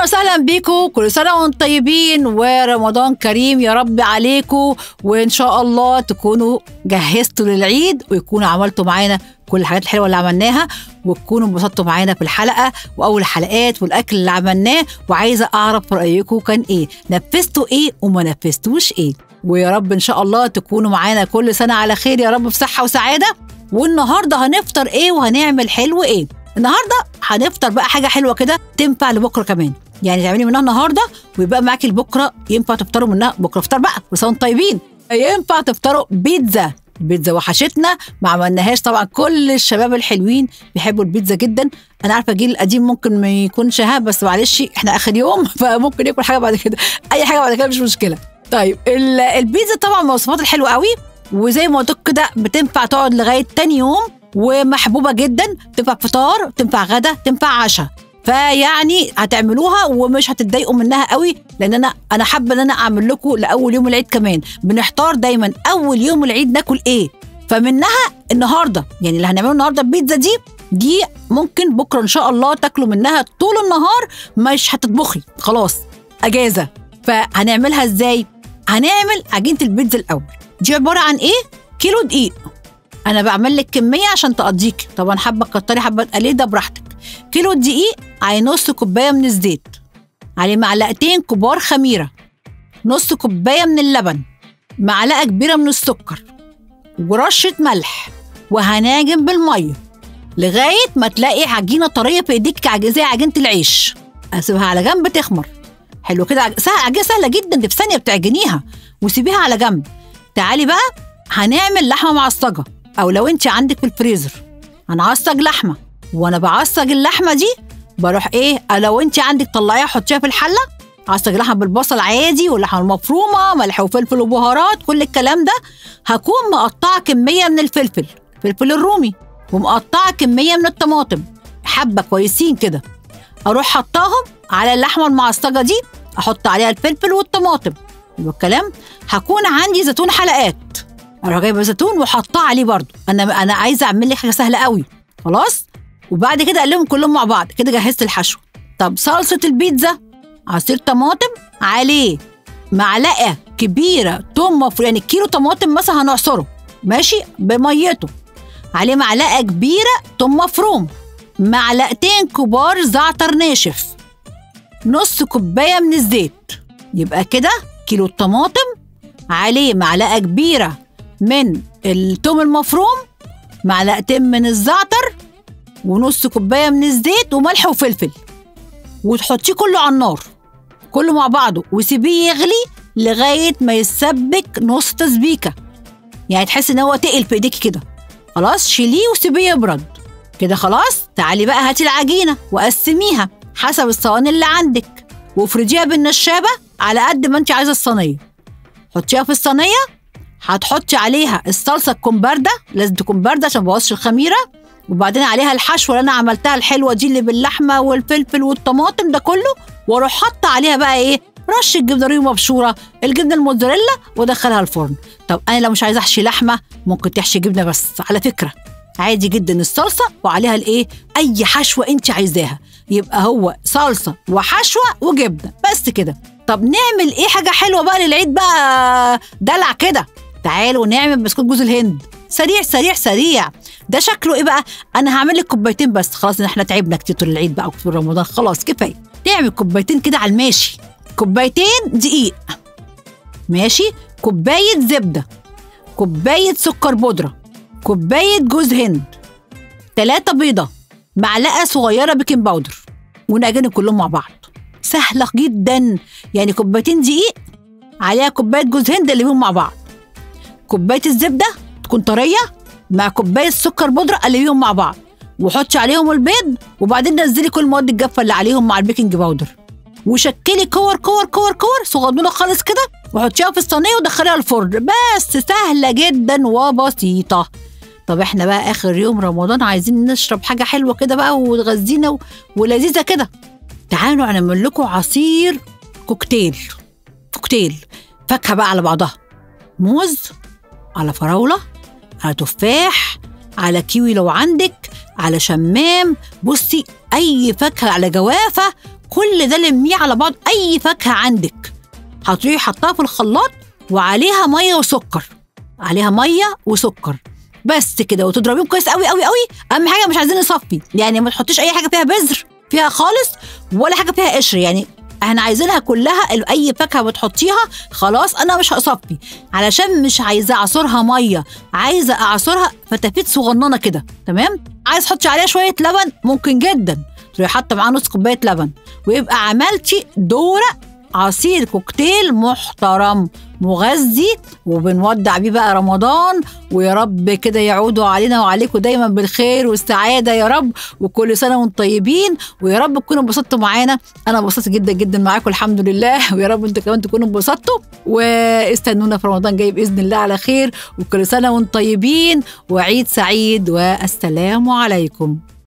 وسهلا بيكم كل سنة وانتم طيبين ورمضان كريم يا رب عليكم وإن شاء الله تكونوا جهزتوا للعيد ويكونوا عملتوا معانا كل الحاجات الحلوة اللي عملناها وتكونوا انبسطتوا معانا في الحلقة وأول الحلقات والأكل اللي عملناه وعايزة أعرف رأيكم كان إيه نفذتوا إيه وما نفذتوش إيه ويا رب إن شاء الله تكونوا معانا كل سنة على خير يا رب في صحة وسعادة والنهاردة هنفطر إيه وهنعمل حلو إيه النهارده هنفطر بقى حاجه حلوه كده تنفع لبكره كمان يعني تعملي منها النهارده ويبقى معاكي لبكره ينفع تفطروا منها بكره افطار بقى كل سنه وانتم طيبين ينفع تفطروا بيتزا البيتزا وحشتنا ما عملناهاش طبعا كل الشباب الحلوين بيحبوا البيتزا جدا انا عارفه الجيل القديم ممكن ما يكونش ها بس معلش احنا اخر يوم فممكن ياكل حاجه بعد كده اي حاجه بعد كده مش مشكله طيب ال- البيتزا طبعا مواصفات الحلوه قوي وزي ما قلت لكم كده بتنفع تقعد لغايه تاني يوم ومحبوبه جدا تنفع فطار تنفع غدا تنفع عشاء فيعني هتعملوها ومش هتتضايقوا منها قوي لان انا انا حابه ان انا اعمل لكم لاول يوم العيد كمان بنحتار دايما اول يوم العيد ناكل ايه فمنها النهارده يعني اللي هنعمله النهارده البيتزا دي دي ممكن بكره ان شاء الله تاكلوا منها طول النهار مش هتطبخي خلاص اجازه فهنعملها ازاي هنعمل عجينه البيتزا الاول دي عباره عن ايه كيلو دقيق انا بعمل لك كميه عشان تقضيكي طبعا حابه تكتري حابه تقللي ده براحتك كيلو دقيق على نص كوبايه من الزيت عليه معلقتين كبار خميره نص كوبايه من اللبن معلقه كبيره من السكر ورشه ملح وهناجم بالميه لغايه ما تلاقي عجينه طريه في ايديك عج- زي عجينه العيش اسيبها على جنب تخمر حلو كده عج- سهل عجينه سهله جدا دي في ثانيه بتعجنيها وسيبيها على جنب تعالي بقى هنعمل لحمه معصجه او لو انت عندك في الفريزر هنعصج لحمه وانا بعصج اللحمه دي بروح ايه لو انت عندك طلعيها حطيها في الحله عصج لحمه بالبصل عادي واللحمه المفرومه ملح وفلفل وبهارات كل الكلام ده هكون مقطعه كميه من الفلفل الفلفل الرومي ومقطعه كميه من الطماطم حبه كويسين كده اروح حطاهم على اللحمه المعصجه دي احط عليها الفلفل والطماطم يبقى الكلام هكون عندي زيتون حلقات اروح جايبه زيتون وحطاه عليه برضو انا انا عايزه اعمل لك حاجه سهله قوي خلاص وبعد كده اقلبهم كلهم مع بعض كده جهزت الحشو طب صلصه البيتزا عصير طماطم عليه معلقه كبيره توم مفروم يعني كيلو طماطم مثلا هنعصره ماشي بميته عليه معلقه كبيره توم مفروم معلقتين كبار زعتر ناشف نص كوبايه من الزيت يبقى كده كيلو الطماطم عليه معلقه كبيره من التوم المفروم معلقتين من الزعتر ونص كوبايه من الزيت وملح وفلفل وتحطيه كله على النار كله مع بعضه وسيبيه يغلي لغايه ما يسبك نص تسبيكه يعني تحس ان هو تقل في ايديكي كده خلاص شيليه وسيبيه يبرد كده خلاص تعالي بقى هاتي العجينه وقسميها حسب الصواني اللي عندك وافرديها بالنشابه على قد ما انت عايزه الصينيه حطيها في الصينيه هتحطي عليها الصلصه تكون بارده لازم تكون بارده عشان ما تبوظش الخميره وبعدين عليها الحشوه اللي انا عملتها الحلوه دي اللي باللحمه والفلفل والطماطم ده كله واروح حاطه عليها بقى ايه رش الجبنه رومي مبشوره الجبنه الموتزاريلا وادخلها الفرن طب انا لو مش عايزه احشي لحمه ممكن تحشي جبنه بس على فكره عادي جدا الصلصه وعليها الايه اي حشوه انت عايزاها يبقى هو صلصه وحشوه وجبنه بس كده طب نعمل ايه حاجه حلوه بقى للعيد بقى دلع كده تعالوا نعمل بسكوت جوز الهند سريع سريع سريع ده شكله ايه بقى انا هعمل لك كوبايتين بس خلاص احنا تعبنا كتير طول العيد بقى وفي رمضان خلاص كفايه تعمل كوبايتين كده على الماشي كوبايتين دقيق ماشي كوبايه زبده كوبايه سكر بودره كوبايه جوز هند ثلاثة بيضة معلقة صغيرة بيكنج باودر ونعجنهم كلهم مع بعض سهلة جدا يعني كوبايتين دقيق عليها كوباية جوز هند اللي بيهم مع بعض كوباية الزبدة تكون طرية مع كوباية سكر بودرة قلبيهم مع بعض وحطي عليهم البيض وبعدين نزلي كل المواد الجافة اللي عليهم مع البيكنج باودر وشكلي كور كور كور كور صغنونه خالص كده وحطيها في الصينيه ودخليها الفرن بس سهله جدا وبسيطه طب احنا بقى اخر يوم رمضان عايزين نشرب حاجه حلوه كده بقى وتغذينا و... ولذيذه كده تعالوا نعمل لكم عصير كوكتيل كوكتيل فاكهه بقى على بعضها موز على فراوله على تفاح على كيوي لو عندك على شمام بصي اي فاكهه على جوافه كل ده لميه على بعض اي فاكهه عندك هتروحي حطها في الخلاط وعليها ميه وسكر عليها ميه وسكر بس كده وتضربيهم كويس قوي قوي قوي اهم حاجه مش عايزين نصفي يعني ما تحطيش اي حاجه فيها بذر فيها خالص ولا حاجه فيها قشر يعني احنا عايزينها كلها ال- اي فاكهه بتحطيها خلاص انا مش هصفي علشان مش عايزه اعصرها ميه عايزه اعصرها فتافيت صغننه كده تمام عايز تحطي عليها شويه لبن ممكن جدا تروحي حاطه معاه نص كوبايه لبن ويبقى عملتي دوره عصير كوكتيل محترم مغذي وبنودع بيه بقى رمضان ويا رب كده يعودوا علينا وعليكم دايما بالخير والسعاده يا رب وكل سنه وانتم طيبين ويا رب تكونوا انبسطتوا معانا انا انبسطت جدا جدا معاكم الحمد لله ويا رب انتوا كمان تكونوا انبسطتوا واستنونا في رمضان جاي باذن الله على خير وكل سنه وانتم طيبين وعيد سعيد والسلام عليكم